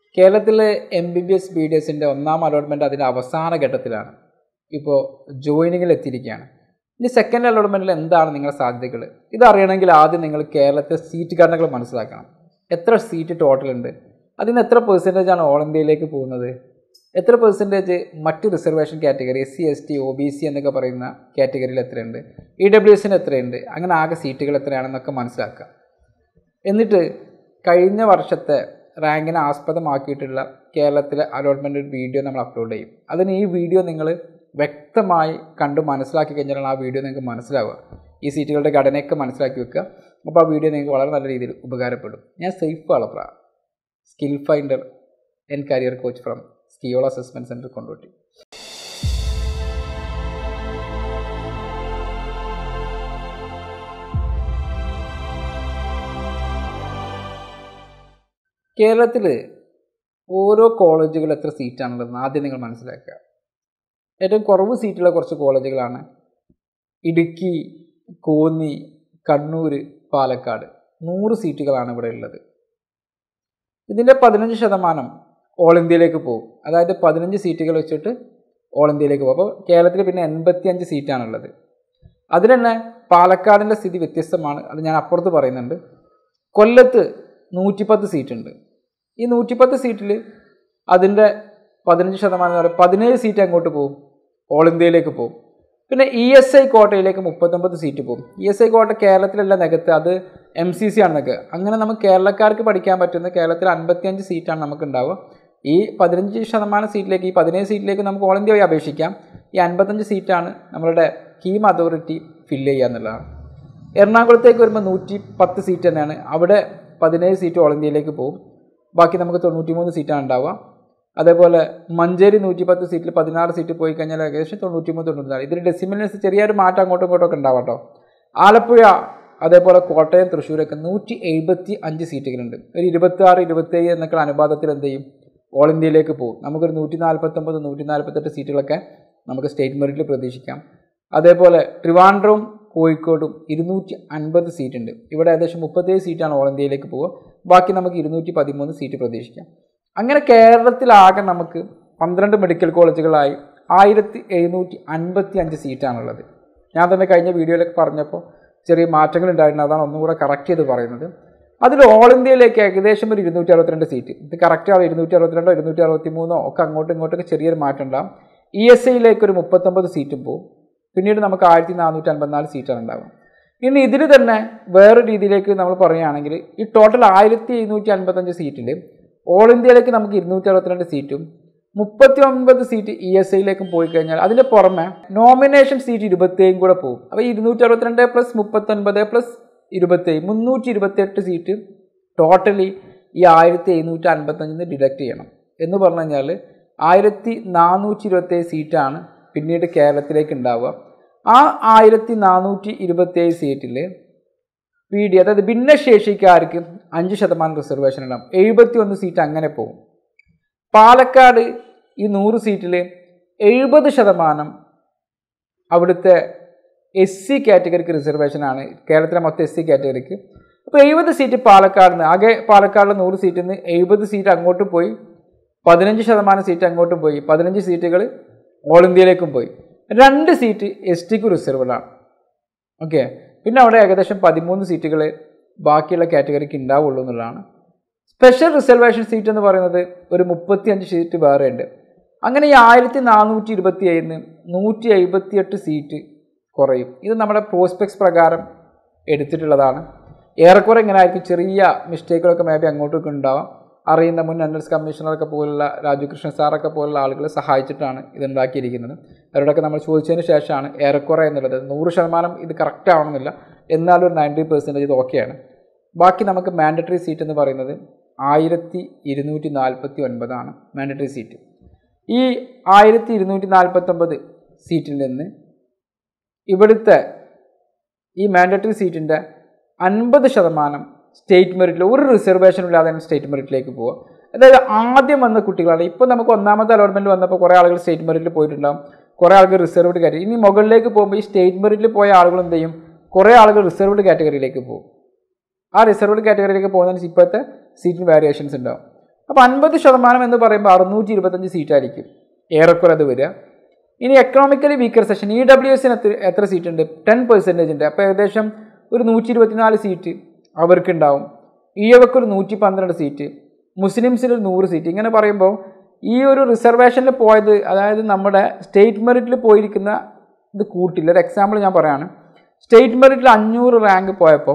കേരളത്തിലെ M B B S B D എസിൻ്റെ ഒന്നാം അലോട്ട്മെൻറ്റ് അതിൻ്റെ അവസാന ഘട്ടത്തിലാണ് ഇപ്പോൾ ജോയിനിങ്ങിൽ എത്തിയിരിക്കുകയാണ് ഇനി സെക്കൻഡ് അലോട്ട്മെൻറ്റിൽ എന്താണ് നിങ്ങളുടെ സാധ്യതകൾ ഇതറിയണമെങ്കിൽ ആദ്യം നിങ്ങൾ കേരളത്തെ സീറ്റ് ഘടനകൾ മനസ്സിലാക്കണം എത്ര സീറ്റ് ടോട്ടൽ ഉണ്ട് അതിന് എത്ര പെർസെൻറ്റേജ് ആണ് ഓൾ ഇന്ത്യയിലേക്ക് പോകുന്നത് എത്ര പെർസെൻറ്റേജ് മറ്റ് reservation category S C S T O B C എന്നൊക്കെ പറയുന്ന കാറ്റഗറിയിൽ എത്രയുണ്ട് ഇ ഡബ്ല്യു എസിന് എത്രയുണ്ട് അങ്ങനെ ആകെ സീറ്റുകൾ എത്രയാണെന്നൊക്കെ മനസ്സിലാക്കുക എന്നിട്ട് കഴിഞ്ഞ വർഷത്തെ റാങ്കിനെ ആസ്പദമാക്കിയിട്ടുള്ള കേരളത്തിലെ അലോട്ട്മെൻറ്റ് ഒരു വീഡിയോ നമ്മൾ അപ്ലോഡ് ചെയ്യും അതിന് ഈ വീഡിയോ നിങ്ങൾ വ്യക്തമായി കണ്ട് മനസ്സിലാക്കി കഴിഞ്ഞാലാണ് ആ വീഡിയോ നിങ്ങൾക്ക് മനസ്സിലാവുക ഈ സീറ്റുകളുടെ ഘടനയൊക്കെ മനസ്സിലാക്കി വെക്കുക അപ്പോൾ ആ വീഡിയോ നിങ്ങൾക്ക് വളരെ നല്ല രീതിയിൽ ഉപകാരപ്പെടും ഞാൻ Saif Valappra skill finder and career coach from skill assessment centre Kondotty കേരളത്തിൽ ഓരോ കോളേജുകൾ എത്ര സീറ്റാണുള്ളതെന്ന് ആദ്യം നിങ്ങൾ മനസ്സിലാക്കുക ഏറ്റവും കുറവ് സീറ്റുള്ള കുറച്ച് കോളേജുകളാണ് ഇടുക്കി കോന്നി കണ്ണൂർ പാലക്കാട് നൂറ് സീറ്റുകളാണ് ഇവിടെ ഉള്ളത് ഇതിൻ്റെ പതിനഞ്ച് ശതമാനം ഓൾ ഇന്ത്യയിലേക്ക് പോകും അതായത് പതിനഞ്ച് സീറ്റുകൾ വെച്ചിട്ട് ഓൾ ഇന്ത്യയിലേക്ക് പോകും അപ്പോൾ കേരളത്തിൽ പിന്നെ എൺപത്തി അഞ്ച് സീറ്റാണുള്ളത് അതിൽ തന്നെ പാലക്കാടിൻ്റെ സ്ഥിതി വ്യത്യസ്തമാണ് അത് ഞാൻ അപ്പുറത്ത് പറയുന്നുണ്ട് കൊല്ലത്ത് നൂറ്റിപ്പത്ത് സീറ്റുണ്ട് ഈ നൂറ്റിപ്പത്ത് സീറ്റിൽ അതിൻ്റെ പതിനഞ്ച് ശതമാനം എന്ന് പറയുന്നത് പതിനേഴ് സീറ്റ് അങ്ങോട്ട് പോകും ഓൾ ഇന്ത്യയിലേക്ക് പോകും പിന്നെ ഇ എസ് ഐ കോട്ടയിലേക്ക് മുപ്പത്തൊമ്പത് സീറ്റ് പോകും ഇ എസ് ഐ കോട്ട കേരളത്തിലല്ല നികത്ത് അത് എം സി സി ആണ് നികത്ത് അങ്ങനെ നമുക്ക് കേരളക്കാർക്ക് പഠിക്കാൻ പറ്റുന്ന കേരളത്തിൽ അൻപത്തിയഞ്ച് സീറ്റാണ് നമുക്ക് ഉണ്ടാവുക ഈ പതിനഞ്ച് ശതമാനം സീറ്റിലേക്ക് ഈ പതിനേഴ് സീറ്റിലേക്ക് നമുക്ക് ഓൾ ഇന്ത്യ വഴി അപേക്ഷിക്കാം ഈ അൻപത്തഞ്ച് സീറ്റാണ് നമ്മളുടെ കീം അതോറിറ്റി ഫില്ല് ചെയ്യുക എന്നുള്ളതാണ് എറണാകുളത്തേക്ക് വരുമ്പോൾ നൂറ്റി പത്ത് സീറ്റ് തന്നെയാണ് അവിടെ പതിനേഴ് സീറ്റ് ഓൾ ഇന്ത്യയിലേക്ക് പോകും ബാക്കി നമുക്ക് തൊണ്ണൂറ്റി മൂന്ന് സീറ്റാണ് ഉണ്ടാവുക അതേപോലെ മഞ്ചേരി നൂറ്റി പത്ത് സീറ്റിൽ പതിനാറ് സീറ്റ് പോയി കഴിഞ്ഞാൽ ഏകദേശം തൊണ്ണൂറ്റി മൂന്ന് തൊണ്ണൂറ്റി ഇതിൽ ഡെസിമിലിനസ് ചെറിയൊരു മാറ്റം അങ്ങോട്ടും ഇങ്ങോട്ടും ഒക്കെ ഉണ്ടാവും കേട്ടോ ആലപ്പുഴ അതേപോലെ കോട്ടയം തൃശ്ശൂരൊക്കെ നൂറ്റി എഴുപത്തി അഞ്ച് സീറ്റുകളുണ്ട് ഒരു ഇരുപത്തി ആറ് ഇരുപത്തേഴ് എന്നൊക്കെ അനുപാതത്തിൽ എന്ത് ചെയ്യും ഓൾ ഇന്ത്യയിലേക്ക് പോകും നമുക്കൊരു നൂറ്റി നാൽപ്പത്തൊമ്പത് നൂറ്റി നാൽപ്പത്തെട്ട് സീറ്റുകളൊക്കെ നമുക്ക് സ്റ്റേറ്റ് മെറിറ്റിൽ പ്രതീക്ഷിക്കാം അതേപോലെ ട്രിവാൻഡ്രവും കോഴിക്കോടും ഇരുന്നൂറ്റി അൻപത് സീറ്റുണ്ട് ഇവിടെ ഏകദേശം മുപ്പത്തേഴ് സീറ്റാണ് ഓൾ ഇന്ത്യയിലേക്ക് പോവുക ബാക്കി നമുക്ക് ഇരുന്നൂറ്റി പതിമൂന്ന് സീറ്റ് പ്രതീക്ഷിക്കാം അങ്ങനെ കേരളത്തിലാകെ നമുക്ക് പന്ത്രണ്ട് മെഡിക്കൽ കോളേജുകളായി ആയിരത്തി എഴുന്നൂറ്റി അൻപത്തി അഞ്ച് സീറ്റാണുള്ളത് ഞാൻ തന്നെ കഴിഞ്ഞ വീഡിയോയിലൊക്കെ പറഞ്ഞപ്പോൾ ചെറിയ മാറ്റങ്ങൾ ഉണ്ടായിരുന്നു അതാണ് ഒന്നും കൂടെ കറക്റ്റ് ചെയ്ത് പറയുന്നത് അതിൽ ഓൾ ഇന്ത്യയിലേക്ക് ഏകദേശം ഒരു ഇരുന്നൂറ്റി അറുപത്തിരണ്ട് സീറ്റ് ഇത് കറക്റ്റ് ആണ് ഇരുന്നൂറ്റി അറുപത്തിരണ്ടോ ഇരുന്നൂറ്റി അറുപത്തി മൂന്നോ ഒക്കെ അങ്ങോട്ടും ഇങ്ങോട്ടൊക്കെ ചെറിയൊരു മാറ്റം ഉണ്ടാകും ഇ എസ് ഐയിലേക്ക് ഒരു മുപ്പത്തൊമ്പത് സീറ്റും പോകും പിന്നീട് നമുക്ക് ആയിരത്തി നാനൂറ്റി അൻപത്തിനാല് സീറ്റാണ് ഉണ്ടാകും ഇനി ഇതിൽ തന്നെ വേറെ രീതിയിലേക്ക് നമ്മൾ പറയുകയാണെങ്കിൽ ഈ ടോട്ടൽ ആയിരത്തി എഴുന്നൂറ്റി അൻപത്തഞ്ച് സീറ്റിൽ ഓൾ ഇന്ത്യയിലേക്ക് നമുക്ക് ഇരുന്നൂറ്റി അറുപത്തിരണ്ട് സീറ്റും മുപ്പത്തി ഒൻപത് സീറ്റ് ഇ എസ് ഐയിലേക്കും പോയി കഴിഞ്ഞാൽ അതിൻ്റെ പുറമെ നോമിനേഷൻ സീറ്റ് ഇരുപത്തേഴും കൂടെ പോകും അപ്പോൾ ഇരുന്നൂറ്റി അറുപത്തിരണ്ട് പ്ലസ് മുപ്പത്തൊൻപത് പ്ലസ് ഇരുപത്തേഴ് മുന്നൂറ്റി ഇരുപത്തെട്ട് സീറ്റ് ടോട്ടലി ഈ ആയിരത്തി എഴുന്നൂറ്റി അൻപത്തഞ്ചിന് ഡിഡക്റ്റ് ചെയ്യണം എന്ന് പറഞ്ഞു കഴിഞ്ഞാൽ ആയിരത്തി നാനൂറ്റി ഇരുപത്തേഴ് സീറ്റാണ് പിന്നീട് കേരളത്തിലേക്ക് ഉണ്ടാവുക ആ ആയിരത്തി നാനൂറ്റി ഇരുപത്തേഴ് സീറ്റിൽ പി ഡി അതായത് ഭിന്നശേഷിക്കാർക്ക് അഞ്ച് ശതമാനം റിസർവേഷൻ ഉണ്ടാവും എഴുപത്തി ഒന്ന് സീറ്റ് അങ്ങനെ പോകും പാലക്കാട് ഈ നൂറ് സീറ്റിൽ എഴുപത് ശതമാനം അവിടുത്തെ എസ് സി കാറ്റഗറിക്ക് റിസർവേഷനാണ് കേരളത്തിലെ മൊത്തം എസ് സി കാറ്റഗറിക്ക് അപ്പോൾ എഴുപത് സീറ്റ് പാലക്കാട് നിന്ന് ആകെ പാലക്കാടിലെ നൂറ് സീറ്റിൽ നിന്ന് എഴുപത് സീറ്റ് അങ്ങോട്ട് പോയി പതിനഞ്ച് ശതമാനം സീറ്റ് അങ്ങോട്ടും പോയി പതിനഞ്ച് സീറ്റുകൾ ഓൾ ഇന്ത്യയിലേക്കും പോയി രണ്ട് സീറ്റ് എസ് ടിക്ക് റിസർവ്ഡാണ് ഓക്കെ പിന്നെ അവിടെ ഏകദേശം പതിമൂന്ന് സീറ്റുകൾ ബാക്കിയുള്ള കാറ്റഗറിക്ക് ഉണ്ടാവുള്ളൂ എന്നുള്ളതാണ് സ്പെഷ്യൽ റിസർവേഷൻ സീറ്റ് എന്ന് പറയുന്നത് ഒരു മുപ്പത്തിയഞ്ച് സീറ്റ് വേറെ ഉണ്ട് അങ്ങനെ ഈ ആയിരത്തി നാനൂറ്റി ഇരുപത്തി ഏഴിന് നൂറ്റി എഴുപത്തിയെട്ട് സീറ്റ് കുറയും ഇത് നമ്മുടെ പ്രോസ്പെക്സ് പ്രകാരം എടുത്തിട്ടുള്ളതാണ് ഏറെക്കുറെ ഇങ്ങനെ ആയിരിക്കും ചെറിയ മിസ്റ്റേക്കുകളൊക്കെ മേ ബി അങ്ങോട്ടൊക്കെ ഉണ്ടാവാം അറിയുന്ന മുൻ അനൽസ് കമ്മീഷണറൊക്കെ പോലുള്ള രാജു കൃഷ്ണ സാറൊക്കെ പോലുള്ള ആളുകളെ സഹായിച്ചിട്ടാണ് ഇത് ഉണ്ടാക്കിയിരിക്കുന്നത് അവരോടൊക്കെ നമ്മൾ ചോദിച്ചതിന് ശേഷമാണ് ഏറെക്കുറെ എന്നുള്ളത് നൂറ് ശതമാനം ഇത് കറക്റ്റ് ആവണമെന്നില്ല എന്നാലും ഒരു നയൻറ്റി പെർസെൻറ്റേജ് ഇത് ഓക്കെയാണ് ബാക്കി നമുക്ക് മാൻഡറ്ററി സീറ്റ് എന്ന് പറയുന്നത് ആയിരത്തി ഇരുന്നൂറ്റി നാൽപ്പത്തി ഒൻപതാണ് മാൻഡറ്ററി സീറ്റ് ഈ ആയിരത്തി ഇരുന്നൂറ്റി നാൽപ്പത്തൊമ്പത് സീറ്റിൽ നിന്ന് ഇവിടുത്തെ ഈ മാൻഡറ്ററി സീറ്റിൻ്റെ അൻപത് ശതമാനം സ്റ്റേറ്റ് മെറിറ്റിൽ ഒരു റിസർവേഷനും ഇല്ലാതെ സ്റ്റേറ്റ് മെറിറ്റിലേക്ക് പോവുക അതായത് ആദ്യം വന്ന കുട്ടികളാണ് ഇപ്പോൾ നമുക്ക് ഒന്നാമത്തെ അലോട്ട്മെൻറ്റ് വന്നപ്പോൾ കുറേ ആളുകൾ സ്റ്റേറ്റ് മെറിറ്റിൽ പോയിട്ടുണ്ടാകും കുറേ ആളുകൾ റിസർവ്ഡ് കാറ്റഗറി ഇനി മുകളിലേക്ക് പോകുമ്പോൾ ഈ സ്റ്റേറ്റ് മെറിറ്റിൽ പോയ ആളുകൾ എന്ത് ചെയ്യും കുറേ ആളുകൾ റിസർവ്ഡ് കാറ്റഗറിയിലേക്ക് പോകും ആ റിസർവ്ഡ് കാറ്റഗറിയിലേക്ക് പോകുന്നതിന് ഇപ്പോഴത്തെ സീറ്റിന് വേരിയേഷൻസ് ഉണ്ടാവും അപ്പോൾ അൻപത് ശതമാനം എന്ന് പറയുമ്പോൾ അറുന്നൂറ്റി ഇരുപത്തഞ്ച് സീറ്റായിരിക്കും ഏറെക്കുറെ അത് വരിക ഇനി economically weaker section E W എസിന് എത്ര എത്ര സീറ്റ് ഉണ്ട് ടെൻ പെർസെൻറ്റേജ് ഉണ്ട് അപ്പോൾ ഏകദേശം ഒരു നൂറ്റി ഇരുപത്തിനാല് സീറ്റ് അവർക്കുണ്ടാവും ഈയവക്ക് ഒരു നൂറ്റി പന്ത്രണ്ട് സീറ്റ് മുസ്ലിംസിൽ ഒരു നൂറ് സീറ്റ് ഇങ്ങനെ പറയുമ്പോൾ ഈ ഒരു റിസർവേഷനിൽ പോയത് അതായത് നമ്മുടെ സ്റ്റേറ്റ് മെറിറ്റിൽ പോയിരിക്കുന്ന ഇത് കൂട്ടില്ല ഒരു എക്സാമ്പിൾ ഞാൻ പറയാണ് സ്റ്റേറ്റ് മെറിറ്റിൽ അഞ്ഞൂറ് റാങ്ക് പോയപ്പോൾ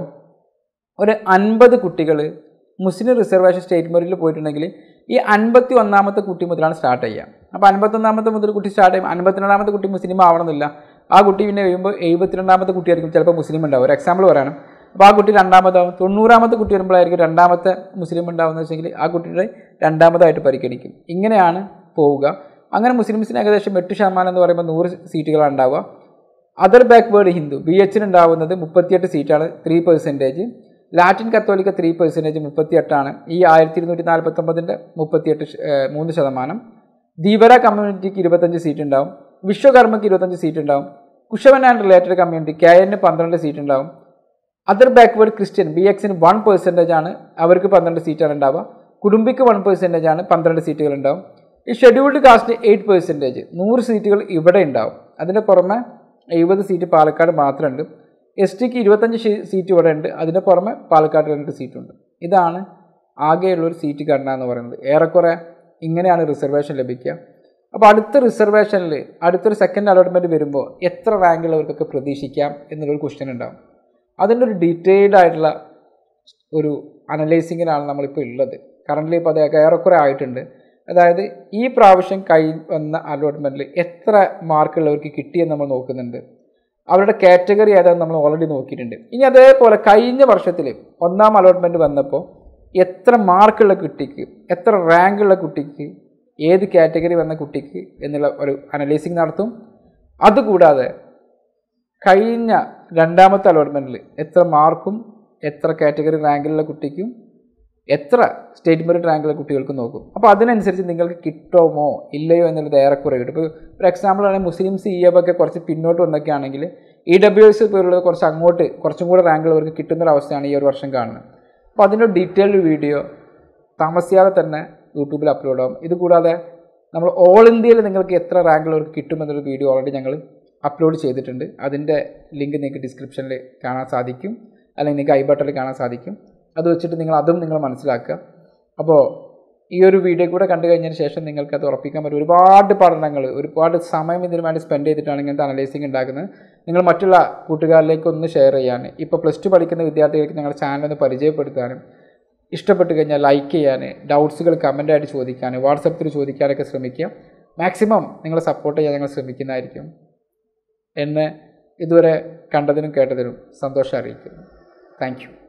ഒരു അൻപത് കുട്ടികൾ മുസ്ലിം റിസർവേഷൻ സ്റ്റേറ്റ് മെറിറ്റിൽ പോയിട്ടുണ്ടെങ്കിൽ ഈ അൻപത്തി ഒന്നാമത്തെ കുട്ടി മുതലാണ് സ്റ്റാർട്ട് ചെയ്യുക അപ്പോൾ അൻപത്തൊന്നാമത്തെ മുതൽ കുട്ടി സ്റ്റാർട്ട് ചെയ്യും അൻപത്തിരണ്ടാമത്തെ കുട്ടി മുസ്ലിം ആവണമെന്നില്ല ആ കുട്ടി പിന്നെ കഴിയുമ്പോൾ എഴുപത്തിരണ്ടാമത്തെ കുട്ടിയായിരിക്കും ചിലപ്പോൾ മുസ്ലിം ഉണ്ടാവും ഒരു എക്സാമ്പിൾ പറയാണ് അപ്പോൾ ആ കുട്ടി രണ്ടാമതാവും തൊണ്ണൂറാമത്തെ കുട്ടി വരുമ്പോഴായിരിക്കും രണ്ടാമത്തെ മുസ്ലിം ഉണ്ടാവുന്നത് വെച്ചെങ്കിൽ ആ കുട്ടിയുടെ രണ്ടാമതായിട്ട് പരിഗണിക്കും ഇങ്ങനെയാണ് പോവുക അങ്ങനെ മുസ്ലിംസിന് ഏകദേശം എട്ട് ശതമാനം എന്ന് പറയുമ്പോൾ നൂറ് സീറ്റുകളാണ് ഉണ്ടാവുക അതർ ബാക്ക്വേർഡ് ഹിന്ദു ബി എച്ചിന് ഉണ്ടാവുന്നത് മുപ്പത്തിയെട്ട് സീറ്റാണ് three percentage Latin Catholic three percentage മുപ്പത്തിയെട്ടാണ് ഈ ആയിരത്തി ഇരുന്നൂറ്റി നാൽപ്പത്തൊമ്പതിൻ്റെ മുപ്പത്തിയെട്ട് ശ- ഏഹ് മൂന്ന് ശതമാനം ധീവര കമ്മ്യൂണിറ്റിക്ക് ഇരുപത്തഞ്ച് സീറ്റ് ഉണ്ടാവും വിശ്വകർമ്മയ്ക്ക് ഇരുപത്തഞ്ച് സീറ്റ് ഉണ്ടാവും Kushavan and related community K എന് പന്ത്രണ്ട് സീറ്റ് ഉണ്ടാവും അതർ ബാക്ക്വേർഡ് ക്രിസ്ത്യൻ ബി എക്സിന് വൺ പെർസെൻറ്റേജ് ആണ് അവർക്ക് പന്ത്രണ്ട് സീറ്റാണ് ഉണ്ടാവുക കുടുംബിക്ക് വൺ പെർസെൻറ്റേജ് ആണ് പന്ത്രണ്ട് സീറ്റുകൾ ഉണ്ടാവും ഈ ഷെഡ്യൂൾഡ് കാസ്റ്റിന് എയ്റ്റ് പെർസെൻറ്റേജ് നൂറ് സീറ്റുകൾ ഇവിടെ ഉണ്ടാവും അതിന് പുറമെ എഴുപത് സീറ്റ് പാലക്കാട് മാത്രമുണ്ട് എസ് ടിക്ക് ഇരുപത്തഞ്ച് ഷീ- സീറ്റ് ഇവിടെ ഉണ്ട് അതിന് പുറമെ പാലക്കാട് രണ്ട് സീറ്റുണ്ട് ഇതാണ് ആകെയുള്ള ഒരു സീറ്റ് ഘടന എന്ന് പറയുന്നത് ഏറെക്കുറെ ഇങ്ങനെയാണ് റിസർവേഷൻ ലഭിക്കുക അപ്പോൾ അടുത്ത റിസർവേഷനിൽ അടുത്തൊരു സെക്കൻഡ് അലോട്ട്മെൻറ്റ് വരുമ്പോൾ എത്ര റാങ്കുള്ളവർക്കൊക്കെ പ്രതീക്ഷിക്കാം എന്നുള്ളൊരു ക്വസ്റ്റ്യൻ ഉണ്ടാവും അതിൻ്റെ ഒരു ഡീറ്റെയിൽഡ് ആയിട്ടുള്ള ഒരു അനലൈസിങ്ങിനാണ് നമ്മളിപ്പോൾ ഉള്ളത് കറൻ്റ്ലി ഇപ്പോൾ അത് ഏറെക്കുറെ ആയിട്ടുണ്ട് അതായത് ഈ പ്രാവശ്യം കൈ വന്ന അലോട്ട്മെൻറ്റിൽ എത്ര മാർക്കുള്ളവർക്ക് കിട്ടിയെന്ന് നമ്മൾ നോക്കുന്നുണ്ട് അവരുടെ കാറ്റഗറി ഏതാണെന്ന് നമ്മൾ ഓൾറെഡി നോക്കിയിട്ടുണ്ട് ഇനി അതേപോലെ കഴിഞ്ഞ വർഷത്തിൽ ഒന്നാം അലോട്ട്മെൻറ്റ് വന്നപ്പോൾ എത്ര മാർക്കുള്ള കുട്ടിക്ക് എത്ര റാങ്കുള്ള കുട്ടിക്ക് ഏത് കാറ്റഗറി വന്ന കുട്ടിക്ക് എന്നുള്ള ഒരു അനലൈസിങ് നടത്തും അതുകൂടാതെ കഴിഞ്ഞ രണ്ടാമത്തെ അലോട്ട്മെൻറ്റിൽ എത്ര മാർക്കും എത്ര കാറ്റഗറി റാങ്കിലുള്ള കുട്ടിക്കും എത്ര സ്റ്റേറ്റ് മെറിറ്റ് റാങ്കിലുള്ള കുട്ടികൾക്കും നോക്കും അപ്പോൾ അതിനനുസരിച്ച് നിങ്ങൾക്ക് കിട്ടുമോ ഇല്ലയോ എന്നുള്ളത് ഏറെക്കുറെ കിട്ടും ഇപ്പോൾ ഒരു എക്സാമ്പിൾ ആണെങ്കിൽ മുസ്ലിം സി ഒക്കെ കുറച്ച് പിന്നോട്ട് വന്നൊക്കെ ആണെങ്കിൽ ഇ ഡബ്ല്യു എസ് പോലുള്ളത് കുറച്ച് അങ്ങോട്ട് കുറച്ചും കൂടെ റാങ്കുള്ളവർക്ക് കിട്ടുന്നൊരവസ്ഥയാണ് ഈ ഒരു വർഷം കാണുന്നത് അപ്പോൾ അതിൻ്റെ ഡീറ്റെയിൽഡ് വീഡിയോ താമസിയാതെ തന്നെ യൂട്യൂബിൽ അപ്ലോഡ് ആവും ഇത് കൂടാതെ നമ്മൾ ഓൾ ഇന്ത്യയിൽ നിങ്ങൾക്ക് എത്ര റാങ്കുള്ളവർക്ക് കിട്ടുമെന്നൊരു വീഡിയോ ഓൾറെഡി ഞങ്ങൾ അപ്ലോഡ് ചെയ്തിട്ടുണ്ട് അതിൻ്റെ ലിങ്ക് നിങ്ങൾക്ക് ഡിസ്ക്രിപ്ഷനിൽ കാണാൻ സാധിക്കും അല്ലെങ്കിൽ നിങ്ങൾക്ക് ഐ ബട്ടണിൽ കാണാൻ സാധിക്കും അത് വെച്ചിട്ട് നിങ്ങൾ അതും നിങ്ങൾ മനസ്സിലാക്കുക അപ്പോൾ ഈ ഒരു വീഡിയോ കൂടെ കണ്ടു കഴിഞ്ഞതിന് ശേഷം നിങ്ങൾക്ക് അത് ഉറപ്പിക്കാൻ പറ്റും ഒരുപാട് പഠനങ്ങൾ ഒരുപാട് സമയം ഇതിനു വേണ്ടി സ്പെൻഡ് ചെയ്തിട്ടാണ് ഇങ്ങനത്തെ അനലൈസിങ് ഉണ്ടാക്കുന്നത് നിങ്ങൾ മറ്റുള്ള കൂട്ടുകാരിലേക്ക് ഒന്ന് ഷെയർ ചെയ്യാൻ ഇപ്പോൾ പ്ലസ് ടു പഠിക്കുന്ന വിദ്യാർത്ഥികൾക്ക് ഞങ്ങളുടെ ചാനൽ ഒന്ന് പരിചയപ്പെടുത്താനും ഇഷ്ടപ്പെട്ട് കഴിഞ്ഞാൽ ലൈക്ക് ചെയ്യാൻ ഡൗട്ട്സുകൾ കമൻ്റായിട്ട് ചോദിക്കാൻ വാട്സപ്പിൽ ചോദിക്കാനൊക്കെ ശ്രമിക്കുക മാക്സിമം നിങ്ങളെ സപ്പോർട്ട് ചെയ്യാൻ ഞങ്ങൾ ശ്രമിക്കുന്നതായിരിക്കും എന്നെ ഇതുവരെ കണ്ടതിനും കേട്ടതിനും സന്തോഷം അറിയിക്കുന്നു താങ്ക് യു